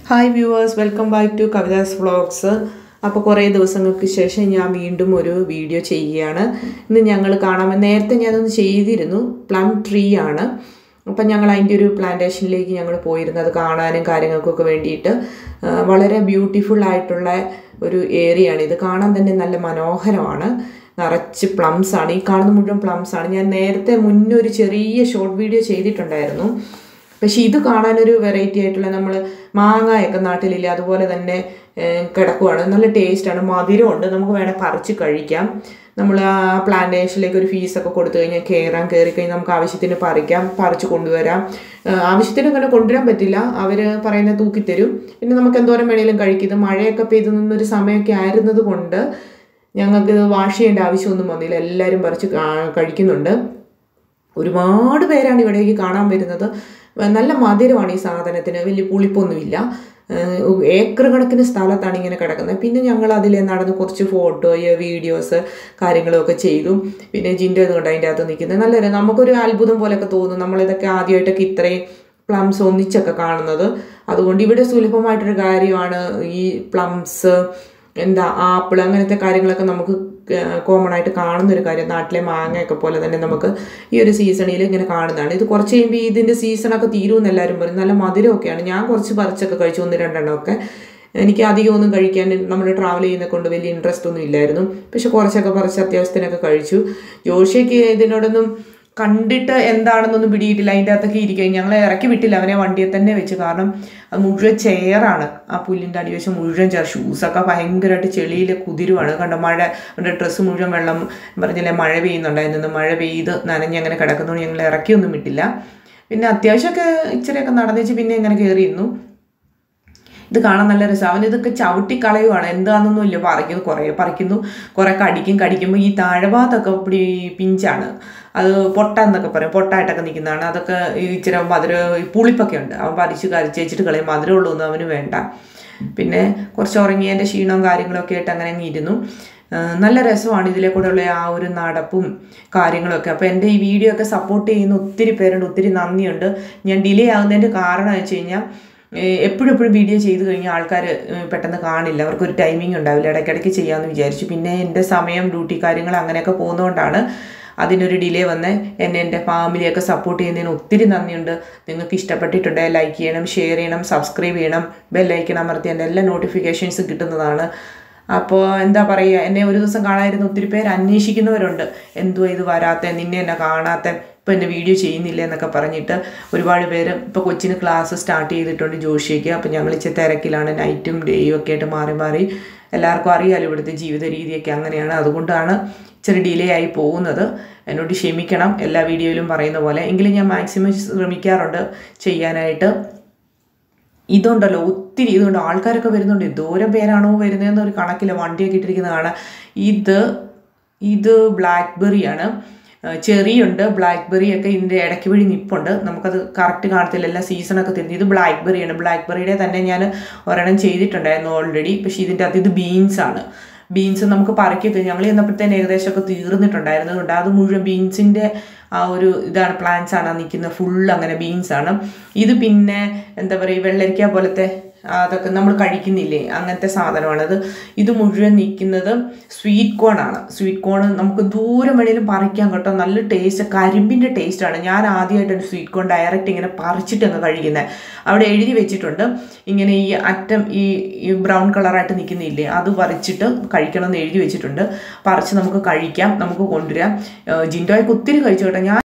hi viewers welcome back to Kavitha's vlogs അപ്പോൾ കുറേ ദിവസങ്ങൾക്ക് ശേഷം ഞാൻ വീണ്ടും ഒരു വീഡിയോ ചെയ്യുകയാണ് ഇന്ന് ഞങ്ങൾ കാണാൻ നേരത്തെ ഞാനൊന്ന് ചെയ്തിരുന്നു പ്ലം ട്രീ ആണ് അപ്പം ഞങ്ങൾ അതിൻ്റെ ഒരു പ്ലാന്റേഷനിലേക്ക് ഞങ്ങൾ പോയിരുന്നു അത് കാണാനും കാര്യങ്ങൾക്കൊക്കെ വേണ്ടിയിട്ട് ആ, വളരെ ബ്യൂട്ടിഫുൾ ആയിട്ടുള്ള ഒരു ഏരിയ ആണ് ഇത് കാണാൻ തന്നെ നല്ല മനോഹരമാണ് നിറച്ച് പ്ലംസ് ആണ് ഈ കാണുന്ന മുഴുവൻ പ്ലംസ് ആണ് ഞാൻ നേരത്തെ മുന്നേ ഒരു ചെറിയ ഷോർട്ട് വീഡിയോ ചെയ്തിട്ടുണ്ടായിരുന്നു പക്ഷെ ഇത് കാണാനൊരു വെറൈറ്റി ആയിട്ടുള്ള നമ്മൾ മാങ്ങയൊക്കെ നാട്ടിലില്ല അതുപോലെ തന്നെ ഏഹ്, കിടക്കുവാണ് നല്ല ടേസ്റ്റാണ് മധുരമുണ്ട് നമുക്ക് വേണേൽ പറിച്ച് കഴിക്കാം നമ്മൾ ആ പ്ലാന്റേഷനിലേക്ക് ഒരു ഫീസൊക്കെ കൊടുത്തു കഴിഞ്ഞാൽ കയറാൻ കയറി കഴിഞ്ഞാൽ നമുക്ക് ആവശ്യത്തിന് പറിക്കാം പറിച്ച് കൊണ്ടുവരാം ഏഹ്, ആവശ്യത്തിന് അങ്ങനെ കൊണ്ടുവരാൻ പറ്റില്ല അവർ പറയുന്ന തൂക്കിത്തരും പിന്നെ നമുക്ക് എന്തോരം വേണേലും കഴിക്കും ഇത് മഴയൊക്കെ പെയ്തു നിന്നൊരു സമയമൊക്കെ ആയിരുന്നത് കൊണ്ട് ഞങ്ങൾക്ക് ഇത് വാഷ് ചെയ്യേണ്ട ആവശ്യമൊന്നും വന്നില്ല എല്ലാവരും പറിച്ച് കാ- കഴിക്കുന്നുണ്ട് ഒരുപാട് പേരാണ് ഇവിടേക്ക് കാണാൻ വരുന്നത് നല്ല മധുരമാണ് ഈ സാധനത്തിന് വലിയ പുളിപ്പൊന്നുമില്ല ഏഹ് ഏക്കർ കണക്കിന് സ്ഥലത്താണ് ഇങ്ങനെ കിടക്കുന്നത് പിന്നെ ഞങ്ങൾ അതിൽ നടന്ന് കുറച്ച് ഫോട്ടോയോ വീഡിയോസ് കാര്യങ്ങളൊക്കെ ചെയ്തു പിന്നെ ജിൻ്റെ ഇതുകൊണ്ട് അതിൻ്റെ അകത്ത് നിൽക്കുന്നത് നല്ല ര- നമുക്കൊരു അത്ഭുതം പോലെയൊക്കെ തോന്നും നമ്മളിതൊക്കെ ആദ്യമായിട്ടൊക്കെ ഇത്രയും പ്ലംസ് ഒന്നിച്ചൊക്കെ കാണുന്നത് അതുകൊണ്ട് ഇവിടെ സുലഭമായിട്ടൊരു കാര്യമാണ് ഈ പ്ലംസ് എന്താ ആപ്പിൾ അങ്ങനത്തെ കാര്യങ്ങളൊക്കെ നമുക്ക് കോമൺ ആയിട്ട് കാണുന്ന ഒരു കാര്യം നാട്ടിലെ മാങ്ങയൊക്കെ പോലെ തന്നെ നമുക്ക് ഈ ഒരു സീസണിൽ ഇങ്ങനെ കാണുന്നതാണ് ഇത് കുറച്ച് കഴിയുമ്പോൾ ഇതിൻ്റെ സീസണൊക്കെ തീരുമെന്ന് എല്ലാവരും പറയും നല്ല മധുരമൊക്കെയാണ് ഞാൻ കുറച്ച് പറിച്ചൊക്കെ കഴിച്ചു ഒന്ന് രണ്ടെണ്ണമൊക്കെ എനിക്ക് അധികം ഒന്നും കഴിക്കാൻ നമ്മൾ ട്രാവൽ ചെയ്യുന്ന കൊണ്ട് വലിയ ഇൻട്രസ്റ്റ് ഒന്നും ഇല്ലായിരുന്നു പക്ഷെ കുറച്ചൊക്കെ പറിച്ച് അത്യാവശ്യത്തിനൊക്കെ കഴിച്ചു ജോഷിക്ക് ഇതിനോടൊന്നും കണ്ടിട്ട് എന്താണെന്നൊന്നും പിടിയിട്ടില്ല അതിൻ്റെ അകത്തൊക്കെ ഇരിക്കുക ഞങ്ങളെ ഇറക്കി വിട്ടില്ല അവനെ വണ്ടിയെ തന്നെ വെച്ച് കാരണം അത് മുഴുവൻ ചെയറാണ് ആ പുല്ലിൻ്റെ അടിവശം മുഴുവൻ ചെയർ ഷൂസൊക്കെ ഭയങ്കരമായിട്ട് ചെളിയിൽ കുതിരുവാണ് കണ്ടോ മഴ അവൻ്റെ ഡ്രസ്സ് മുഴുവൻ വെള്ളം പറഞ്ഞില്ലേ മഴ പെയ്യുന്നുണ്ടായിരുന്നു മഴ പെയ്ത് നനഞ്ഞ് അങ്ങനെ കിടക്കുന്നതുകൊണ്ട് ഞങ്ങൾ ഇറക്കിയൊന്നും വിട്ടില്ല പിന്നെ അത്യാവശ്യമൊക്കെ ഇച്ചിരിയൊക്കെ നടന്നേച്ച് പിന്നെ ഇങ്ങനെ കയറിയിരുന്നു ഇത് കാണാൻ നല്ല രസം അവൻ ഇതൊക്കെ ചവിട്ടി കളയുവാണ് എന്താണെന്നൊന്നും ഇല്ല പറിക്കുന്നു കുറേ പറിക്കുന്നു കുറേ കടിക്കും കടിക്കുമ്പോൾ ഈ താഴെഭാഗത്തൊക്കെ ഇപ്പിടി പിഞ്ചാണ് അത് പൊട്ട എന്നൊക്കെ പറയും പൊട്ടായിട്ടൊക്കെ നിൽക്കുന്നതാണ് അതൊക്കെ ഈ ഇച്ചിരി മധുരം ഈ പുളിപ്പൊക്കെ ഉണ്ട് അവൻ പറിച്ച് കരിച്ച് വെച്ചിട്ട് കളയും മധുരമുള്ളതൊന്നും അവന് വേണ്ട പിന്നെ കുറച്ച് ഉറങ്ങിയതിൻ്റെ ക്ഷീണവും കാര്യങ്ങളൊക്കെ ആയിട്ട് അങ്ങനെ അങ്ങ് ഇരുന്നു ആ, നല്ല രസമാണ് ഇതിലെ കൂടെയുള്ള ആ ഒരു നടപ്പും കാര്യങ്ങളൊക്കെ അപ്പോൾ എൻ്റെ ഈ വീഡിയോ ഒക്കെ സപ്പോർട്ട് ചെയ്യുന്ന ഒത്തിരി പേരുണ്ട് ഒത്തിരി നന്ദിയുണ്ട് ഞാൻ ഡിലേ ആകുന്നതിൻ്റെ കാരണം വെച്ച് കഴിഞ്ഞാൽ എപ്പോഴും എപ്പോഴും വീഡിയോ ചെയ്ത് കഴിഞ്ഞാൽ ആൾക്കാർ പെട്ടെന്ന് കാണില്ല അവർക്കൊരു ടൈമിംഗ് ഉണ്ടാവില്ല ഇടയ്ക്കിടയ്ക്ക് ചെയ്യാമെന്ന് വിചാരിച്ചു പിന്നെ എൻ്റെ സമയം ഡ്യൂട്ടി കാര്യങ്ങൾ അങ്ങനെയൊക്കെ പോകുന്നതുകൊണ്ടാണ് അതിനൊരു ഡിലേ വന്ന് എന്നെ എൻ്റെ ഫാമിലിയൊക്കെ സപ്പോർട്ട് ചെയ്യുന്നതിന് ഒത്തിരി നന്ദിയുണ്ട് നിങ്ങൾക്ക് ഇഷ്ടപ്പെട്ടിട്ടുണ്ടെങ്കിൽ ലൈക്ക് ചെയ്യണം ഷെയർ ചെയ്യണം സബ്സ്ക്രൈബ് ചെയ്യണം ബെല്ലൈക്കൺ അമർത്തി എൻ്റെ എല്ലാ നോട്ടിഫിക്കേഷൻസും കിട്ടുന്നതാണ് അപ്പോൾ എന്താ പറയുക എന്നെ ഒരു ദിവസം കാണാതിരുന്ന ഒത്തിരി പേര് അന്വേഷിക്കുന്നവരുണ്ട് എന്തുവാ ഇത് വരാത്ത നിന്നെ എന്നെ കാണാത്ത ഇപ്പോൾ എൻ്റെ വീഡിയോ ചെയ്യുന്നില്ല എന്നൊക്കെ പറഞ്ഞിട്ട് ഒരുപാട് പേര് ഇപ്പോൾ കൊച്ചിന് ക്ലാസ് സ്റ്റാർട്ട് ചെയ്തിട്ടുണ്ട് ജോഷിക്ക് അപ്പോൾ ഞങ്ങൾ ഇച്ചിരി തിരക്കിലാണ് നൈറ്റും ഡേയും ഒക്കെ ആയിട്ട് മാറി മാറി എല്ലാവർക്കും അറിയാലോ ഇവിടുത്തെ ജീവിത രീതിയൊക്കെ അങ്ങനെയാണ് അതുകൊണ്ടാണ് ഇച്ചിരി ഡിലേ ആയി പോകുന്നത് എന്നോട് ക്ഷമിക്കണം എല്ലാ വീഡിയോയിലും പറയുന്ന പോലെ എങ്കിലും ഞാൻ മാക്സിമം ശ്രമിക്കാറുണ്ട് ചെയ്യാനായിട്ട് ഇതുണ്ടല്ലോ ഒത്തിരി ഇതുണ്ട് ആൾക്കാരൊക്കെ വരുന്നുണ്ട് എന്തോരം പേരാണോ വരുന്നതെന്ന് ഒരു കണക്കില്ല വണ്ടിയൊക്കെ ഇട്ടിരിക്കുന്ന കാണാം ഇത് ഇത് ബ്ലാക്ക്ബെറിയാണ് ചെറിയുണ്ട് ബ്ലാക്ക്ബെറി ഒക്കെ ഇതിൻ്റെ ഇടയ്ക്ക് വഴി നിപ്പുണ്ട് നമുക്കത് കറക്റ്റ് കാണത്തില്ല എല്ലാ സീസണൊക്കെ തിരിഞ്ഞ് ഇത് ബ്ലാക്ക്ബെറിയാണ് ബ്ലാക്ക്ബെറിയുടെ തന്നെ ഞാൻ ഒരെണ്ണം ചെയ്തിട്ടുണ്ടായിരുന്നു ഓൾറെഡി പക്ഷേ ഇതിൻ്റെ അകത്ത് ഇത് ബീൻസ് ആണ് ബീൻസ് നമുക്ക് പറിക്കൊക്കെ ഞങ്ങൾ ചെന്നപ്പോഴത്തേന് ഏകദേശമൊക്കെ തീർന്നിട്ടുണ്ടായിരുന്നു അതുകൊണ്ട് അത് മുഴുവൻ ബീൻസിൻ്റെ ആ ഒരു ഇതാണ് പ്ലാന്റ്സ് ആണ് നിൽക്കുന്നത് ഫുൾ അങ്ങനെ ബീൻസ് ആണ് ഇത് പിന്നെ എന്താ പറയുക വെള്ളരിക്ക പോലത്തെ അതൊക്കെ നമ്മൾ കഴിക്കുന്നില്ലേ അങ്ങനത്തെ സാധനമാണത് ഇത് മുഴുവൻ നിൽക്കുന്നത് സ്വീറ്റ് കോൺ ആണ് സ്വീറ്റ് കോൺ നമുക്ക് ദൂരം വേണേലും പറിക്കാൻ കേട്ടോ നല്ല ടേസ്റ്റ് കരിമ്പിൻ്റെ ടേസ്റ്റാണ് ഞാൻ ആദ്യമായിട്ടാണ് സ്വീറ്റ് കോൺ ഡയറക്റ്റ് ഇങ്ങനെ പറിച്ചിട്ട് അങ്ങ് കഴിക്കുന്നത് അവിടെ എഴുതി വെച്ചിട്ടുണ്ട് ഇങ്ങനെ ഈ അറ്റം ഈ ഈ ബ്രൗൺ കളറായിട്ട് നിൽക്കുന്നില്ലേ അത് പറിച്ചിട്ട് കഴിക്കണം എന്ന് എഴുതി വെച്ചിട്ടുണ്ട് പറിച്ച് നമുക്ക് കഴിക്കാം നമുക്ക് കൊണ്ടുവരാം ജിൻഡോയൊക്കെ ഒത്തിരി കഴിച്ചു കേട്ടോ ഞാൻ